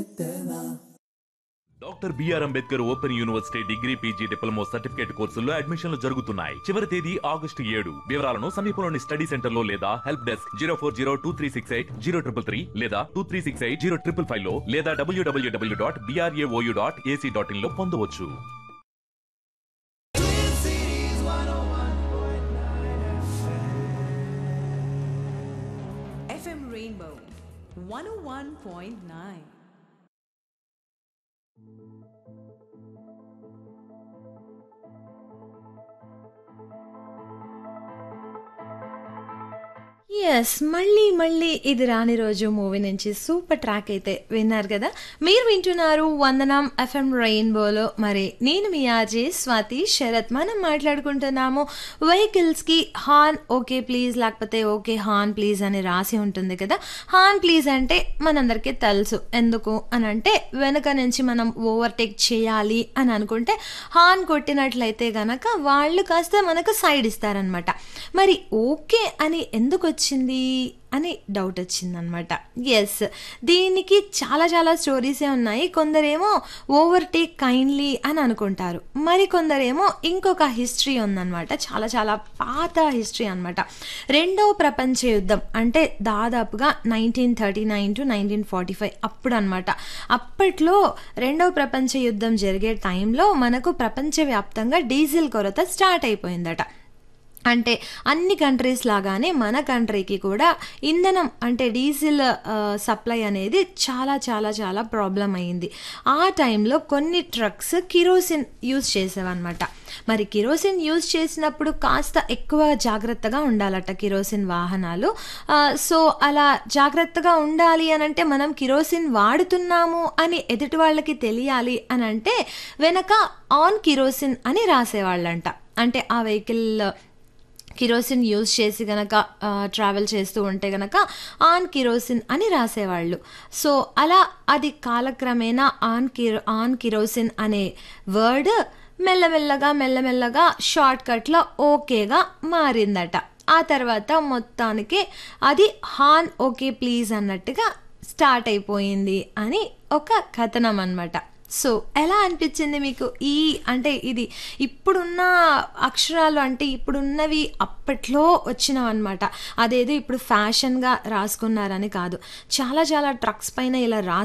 Doctor B R Ambedkar open university degree P G diploma certificate కోర్సుల్లో అడ్మిషన్లు జరుగుతున్నాయి చివరి తేదీ ఆగస్టు ఏడు వివరాలను సమీపంలోని స్టడీ సెంటర్ లో లేదా help desk zero four zero two three six eight zero triple three లేదా two three six eight zero triple five లో లేదా W W W dot B R A O U dot A C dot in లో పొందవచ్చు FM Rainbow 101.9. ఎస్ మళ్ళీ మళ్ళీ ఇది రాని రోజు మూవీ నుంచి సూపర్ ట్రాక్ అయితే విన్నారు కదా మీరు వింటున్నారు వందనం ఎఫ్ఎం రెయిన్బోలో మరి నేను మీ ఆర్జే స్వాతి శరత్ మనం మాట్లాడుకుంటున్నాము వెహికల్స్కి హార్న్ ఓకే ప్లీజ్ లేకపోతే ఓకే హార్న్ ప్లీజ్ అని రాసి ఉంటుంది కదా హార్న్ ప్లీజ్ అంటే మనందరికీ తెలుసు ఎందుకు అని అంటే వెనుక నుంచి మనం ఓవర్టేక్ చేయాలి అని అనుకుంటే హార్న్ కొట్టినట్లయితే గనక వాళ్ళు కాస్త మనకు సైడ్ ఇస్తారనమాట మరి ఓకే అని ఎందుకు వచ్చింది అని డౌట్ వచ్చిందనమాట ఎస్ దీనికి చాలా చాలా స్టోరీసే ఉన్నాయి కొందరేమో ఓవర్టేక్ కైండ్లీ అని అనుకుంటారు మరి కొందరేమో ఇంకొక హిస్టరీ ఉందన్నమాట చాలా చాలా పాత హిస్టరీ అనమాట రెండవ ప్రపంచ యుద్ధం అంటే దాదాపుగా nineteen thirty nine to nineteen forty five అప్పుడు అనమాట అప్పట్లో రెండవ ప్రపంచ యుద్ధం జరిగే టైంలో మనకు ప్రపంచవ్యాప్తంగా డీజిల్ కొరత స్టార్ట్ అయిపోయిందట అంటే అన్ని కంట్రీస్ లాగానే మన కంట్రీకి కూడా ఇంధనం అంటే డీజిల్ ఆ, సప్లై అనేది చాలా చాలా చాలా ప్రాబ్లం అయింది ఆ టైంలో కొన్ని ట్రక్స్ కిరోసిన్ యూజ్ చేసేవన్నమాట మరి కిరోసిన్ యూజ్ చేసినప్పుడు కాస్త ఎక్కువ జాగ్రత్తగా ఉండాలట కిరోసిన్ వాహనాలు ఆ, సో అలా జాగ్రత్తగా ఉండాలి అని అంటే మనం కిరోసిన్ వాడుతున్నాము అని ఎదుటి వాళ్ళకి తెలియాలి అని అంటే వెనక ఆన్ కిరోసిన్ అని రాసేవాళ్ళంట అంటే ఆ వెహికల్ కిరోసిన్ యూజ్ చేసి గనక ట్రావెల్ చేస్తూ ఉంటే గనక ఆన్ కిరోసిన్ అని రాసేవాళ్ళు సో అలా అది కాలక్రమేణా ఆన్ కిరో ఆన్ కిరోసిన్ అనే వర్డ్ మెల్లమెల్లగా మెల్లమెల్లగా షార్ట్ కట్లో ఓకేగా మారిందట ఆ తర్వాత మొత్తానికి అది హాన్ ఓకే ప్లీజ్ అన్నట్టుగా స్టార్ట్ అయిపోయింది అని ఒక కథనం అన్నమాట సో ఎలా అనిపించింది మీకు ఈ అంటే ఇది ఇప్పుడున్న అక్షరాలు అంటే ఇప్పుడున్నవి అప్పట్లో వచ్చినవి అనమాట అదేదో ఇప్పుడు ఫ్యాషన్గా రాసుకున్నారని కాదు చాలా చాలా ట్రక్స్ పైన ఇలా రాసి